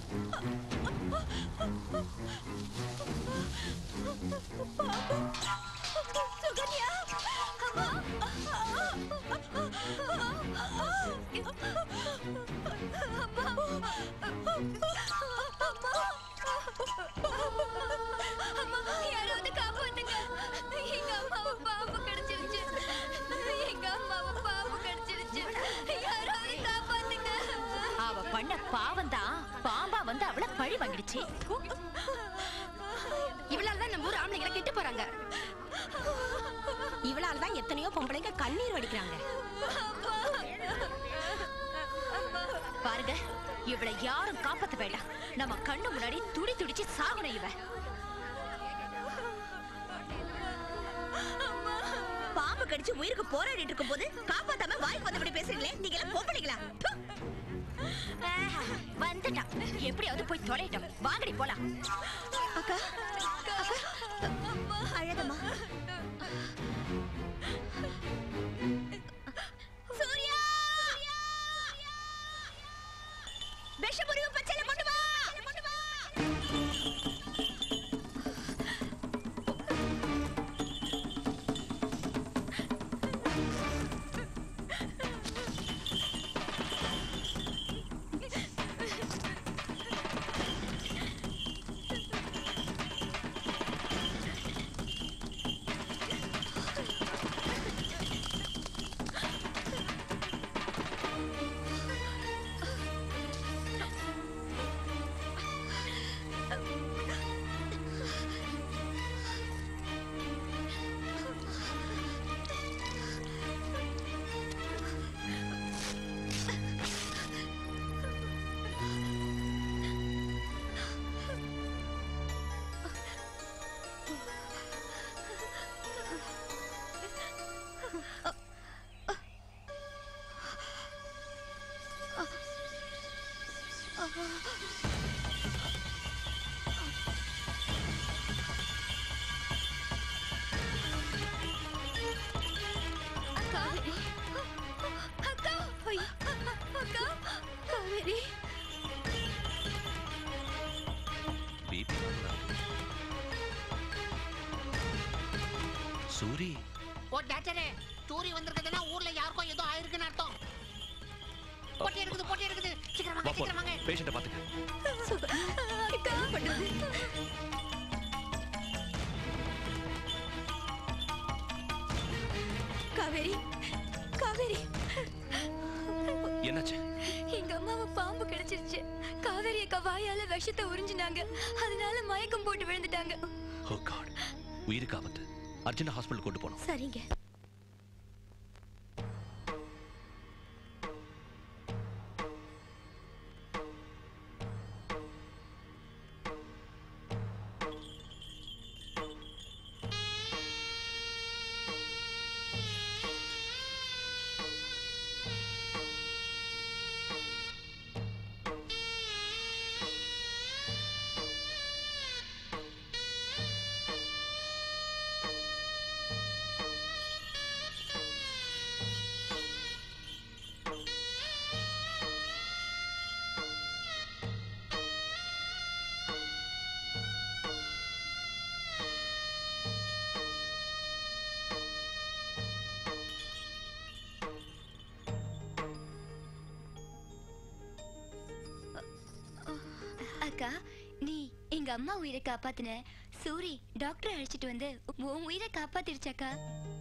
சுகன்யா யாராவது காப்பாத்துங்க எங்க அம்மாவை பாம்பு கடிச்சிருச்சு எங்க அம்மாவை பாம்பு கடிச்சிருச்சு யாராவது காப்பாத்துங்க அவ பண்ண பாவம் தான் பாம்பா வந்து அவள பழி வாங்கிடுச்சு இவளால தான் நம்ம ஊர் ஆம்பளைங்களை கெட்டு போறாங்க இவளால தான் எத்தனையோ பொம்பளைங்க கண்ணீர் வடிக்கிறாங்க பாருங்க இவளை யாரும் காப்பாத்த வேண்டாம் நம்ம கண்ணு முன்னாடி துடி துடிச்சு சாகணும் இவ பாம்பு கடிச்சு உயிருக்கு போராடிட்டு இருக்கும் போது காப்பாத்தாம வாய்க்கு வந்தபடி பேசுறீங்களே நீங்க எல்லாம் பொம்பளைங்களா ப்பு. ஆஹா, வந்துட்டான் எப்படியாவது போய் தொலைட்டோம் வாங்கடி போலாம் அக்கா அக்கா அழகம்மா சூர்யா விஷமுறிவு பச்சையில கொண்டு வா கொண்டு வா அக்கா அக்கா ஐயோ, அக்கா காவேரி பிபி சூரி ஓ டாக்டரே தூரி வந்திருக்குதுன்னா ஊர்ல யாருக்கும் ஏதோ ஆயிருக்குன்னு அர்த்தம் போட்டி இருக்குது போட்டி இருக்குது சீக்கிரம் வாங்க வா சீக்கிரம் வாங்க பேஷண்ட்டை பார்த்துக்க அக்கா பண்றது காவேரி காவேரி என்னாச்சு எங்க அம்மாவை பாம்பு கிடைச்சிருச்சு காவேரி அக்கா வாயால விஷத்தை உறிஞ்சினாங்க அதனால மயக்கம் போட்டு விழுந்துட்டாங்க ஓ காட் உயிருக்கு ஆபத்து அர்ஜென்ட் ஹாஸ்பிட்டல் கொண்டு போகணும் சரிங்க அக்கா நீ எங்க அம்மா உயிரை காப்பாத்தின சூரி டாக்டர் அழைச்சிட்டு வந்து உன் உயிரை காப்பாத்திருச்சாக்கா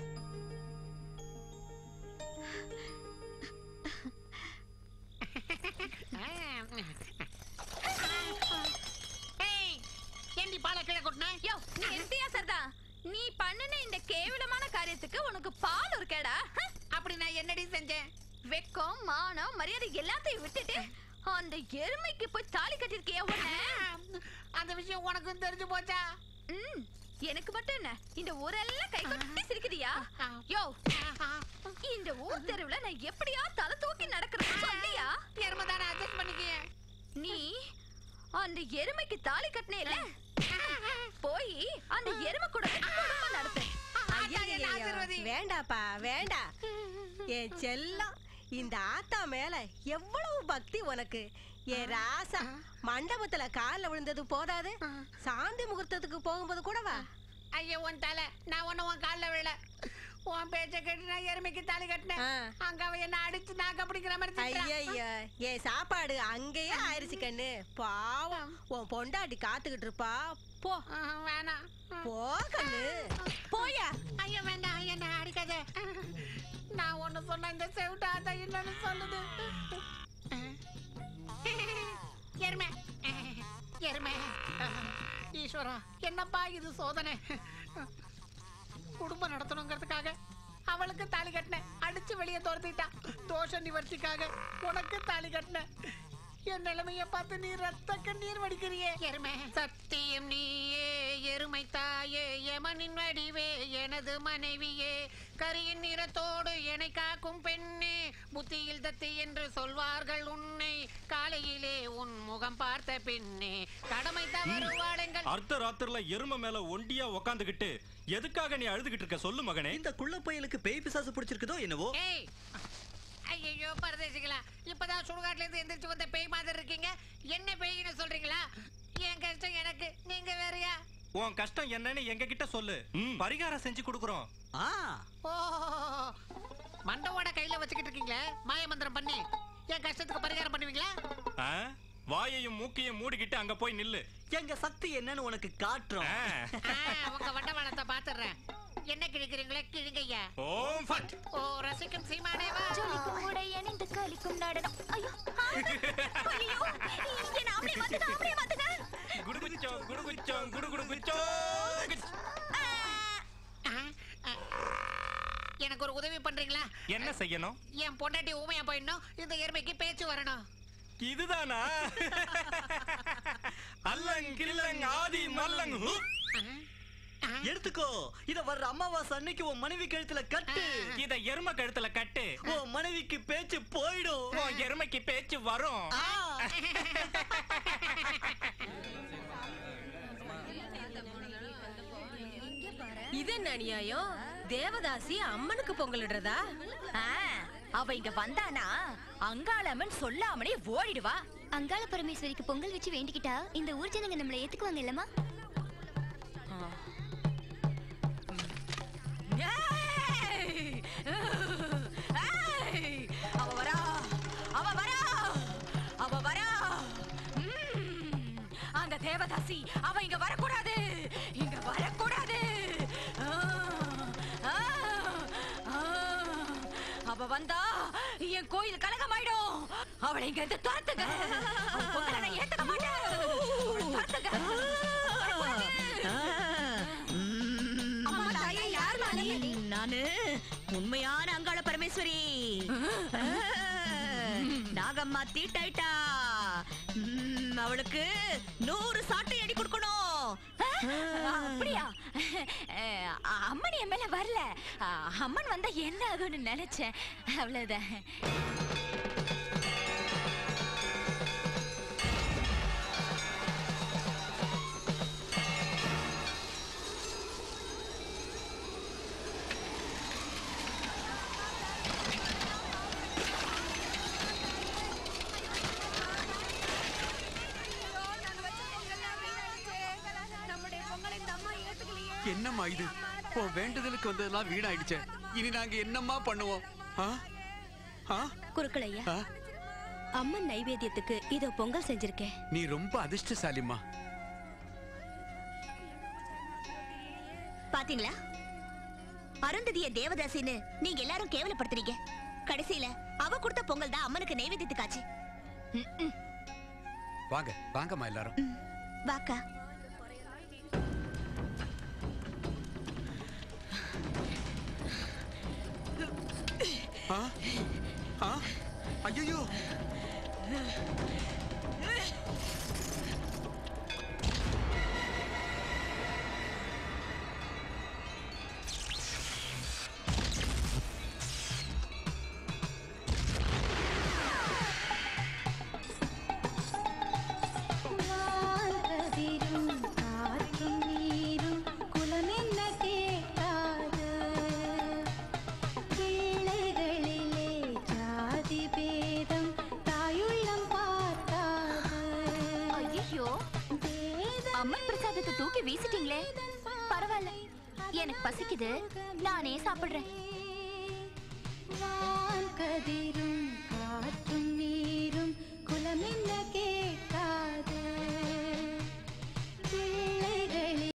ஏய் ஏண்டி பாலை கீழே கொட்டின யோ நீ எந்தியா சர்தா நீ பண்ணுன இந்த கேவலமான காரியத்துக்கு உனக்கு பால் ஒரு கேடா ஹ்? அப்படி நான் என்னடி செஞ்சேன் வெக்கம் மானம் மரியாதை எல்லாத்தையும் விட்டுட்டு அந்த எருமைக்கு போய் தாலி கட்டிருக்கியா உன்ன அந்த விஷயம் உனக்கும் தெரிஞ்சு போச்சா ம் எனக்கு மட்டும் என்ன இந்த ஊரெல்லாம் கை கொட்டி சிரிக்குதியா யோ இந்த ஊர் தெருவுல நான் எப்படியா தலை தூக்கி நடக்கிறேன்னு சொல்லியா எருமை தானே அட்ஜஸ்ட் பண்ணிக்க நீ அந்த எருமைக்கு தாலி கட்டினேல போய் அந்த எருமை கூட குடும்பம் நடத்து ஆத்தா, என்ன ஆசீர்வதி. வேண்டாப்பா வேண்டாம் ஏ செல்லம் இந்த ஆத்தா மேல எவ்வளவு பக்தி உனக்கு ஏ ராசா மண்டபத்துல கால்ல விழுந்தது போதாது சாந்தி முகூர்த்தத்துக்கு போகும்போது கூட வா ஐயோ உன் தலை நான் ஒண்ணு உன் கால்ல விழ உன் பேச்ச கேட்டு நான் எருமைக்கு தாலி கட்டினேன் ஆ. அங்க அவ என்ன அடிச்சு நாக்க பிடிக்கிற மாதிரி திட்டுறா. ஐயா ஏ சாப்பாடு அங்கேயே ஆயிருச்சு கண்ணு பாவம் உன் பொண்டாட்டி காத்துக்கிட்டு இருப்பா போ ஆ, வேணாம் போ கண்ணு போயா ஐயோ வேண்டாம் என்ன அடிக்காத நான் ஒண்ணு சொன்ன இந்த செவிட்டா தான் இன்னொன்னு சொல்லுது எருமை எருமை ஈஸ்வரா என்னப்பா இது சோதனை குடும்பம் நடத்தணுங்கிறதுக்காக அவளுக்கு தாலி கட்டினேன் அடிச்சு வெளியே துரத்திட்டான் தோஷ நிவர்த்திக்காக உனக்கு தாலி கட்டினேன் என் நிலைமைய பார்த்து நீ ரத்த கண்ணீர் வடிக்கிறியே எருமை சத்தியம் நீயே எருமை தாயே யமனின் வடிவே எனது மனைவியே கரியின் நிறத்தோடு என்னை காக்கும் பெண்ணே புத்தியில் தத்தி என்று சொல்வார்கள் உன்னை காலையிலே உன் முகம் பார்த்த பெண்ணே கடமை தவறுவாடுங்கள் அர்த்த ராத்திரில எருமை மேல ஒண்டியா உக்காந்துகிட்டு எதுக்காக நீ அழுதுகிட்டு இருக்க சொல்லு மகனே இந்த குள்ள பையலுக்கு பேய் பிசாசு பிடிச்சிருக்குதோ என்னவோ ஏய் ஐயோ பரதேசிகளா இப்பதான் சுடுகாட்டுல இருந்து எந்திரிச்சு வந்த பேய் மாதிரி இருக்கீங்க என்ன பேய்னு சொல்றீங்களா என் கஷ்டம் எனக்கு நீங்க வேறயா உன் கஷ்டம் என்னன்னு எங்க கிட்ட சொல்லு பரிகாரம் செஞ்சு கொடுக்குறோம் ஆ ஓ மண்டவோட கையில வச்சுக்கிட்டு இருக்கீங்களே மாய மந்திரம் பண்ணி என் கஷ்டத்துக்கு பரிகாரம் பண்ணுவீங்களா ஆ? வாயையும் மூக்கையும் மூடிக்கிட்டு அங்க போய் நில்லு எங்க சக்தி என்னன்னு உனக்கு காட்டுறோம் ஆ. ஆ, உங்க வண்டவாளத்தை பாத்துறேன் என்ன கிழிக்கிறீங்களே கிழிங்கய்யா ஓம் ஃபட் ஓ ரசிக்கும் சீமானேவா ஜொலிக்கும் உடை அணிந்து கலிக்கும் நடனம் ஐயோ ஆ! ஐயோ என்ன அப்படியே மாத்துங்க அப்படியே மாத்துங்க குடுகுச்சோம் குடுகுச்சோம் குடுகுடுகுச்சோம் ஆ, ஆ. எனக்கு ஒரு உதவி பண்றீங்களா என்ன செய்யணும் என் பொண்டாட்டி ஊமையா போயிடணும் இந்த எருமைக்கு பேச்சு வரணும் இதுதானா அல்லங் கில்லங் ஆதி மல்லங் ஹூ. எடுத்துக்கோ இத வர்ற அமாவாசை அன்னைக்கு உன் மனைவி கழுத்துல கட்டு இத எருமை கழுத்துல கட்டு உன் மனைவிக்கு பேச்சு போயிடும் உன் எருமைக்கு பேச்சு வரும் ஆ. இது என்ன அநியாயம் தேவதாசி அம்மனுக்கு பொங்கலிடுறதா ஆ, அவ இங்க வந்தானா அங்காளம்மன் சொல்லாமலே ஓடிடுவா அங்காள பரமேஸ்வரிக்கு பொங்கல் வச்சு வேண்டிக்கிட்டா இந்த ஊர் ஜனங்க நம்மளை ஏத்துக்குவாங்க இல்லம்மா ஏய்! ஏய்! அவ வரா அவ வரா அவ வரா ம்! அந்த தேவதாசி அவ இங்க வரக்கூடாது இங்க வரக்கூடாது ஆ! ஆ! ஆ! அவ வந்தா என் கோயில் கலகமாயிடும் அவளை இங்க இருந்து துரத்துங்க அவ பொங்கலை நான் ஏத்துக்க மாட்டேன் அவளை துரத்துங்க அம்மா தாயே யார் நானு உண்மையான அங்காள பரமேஸ்வரி நாகம்மா தீட்டாயிட்டா ம், அவளுக்கு நூறு சாட்டை அடி கொடுக்கணும் அப்படியா அஹ், அம்மன் என் மேல வரல அஹ், அம்மன் வந்தா என்ன ஆகும்னு நினைச்சேன் அவ்வளவுதான் என்னம்மா இது உன் வேண்டுதலுக்கு வந்ததெல்லாம் வீணாயிடுச்சே இனி நாங்க என்னம்மா பண்ணுவோம் ஆ? ஆ? குருக்களையா ஆ? அம்மன் நைவேத்தியத்துக்கு இதோ பொங்கல் செஞ்சிருக்கேன் நீ ரொம்ப அதிர்ஷ்டசாலிம்மா பாத்தீங்களா அருந்ததிய தேவதாசின்னு நீங்க எல்லாரும் கேவலப்படுத்துறீங்க கடைசியில அவ கொடுத்த பொங்கல் தான் அம்மனுக்கு நைவேத்தியத்துக்காச்சு வாங்க வாங்கம்மா எல்லாரும் வாக்கா ஆ? ஆ? ஐயையோ வான்கதிரும் காற்றும் நீரும் குலமென்ன கேட்காது பிள்ளைகளிலே ஜாதி பேதம் தாயுள்ளம் பார்க்காது அம்மன் பிரசாதத்தை தூக்கி வீசிட்டீங்களே பரவாயில்ல எனக்கு பசிக்குது நானே சாப்பிடுறேன் வான் கதிரும் காற்றும் நீரும் குலமென்ன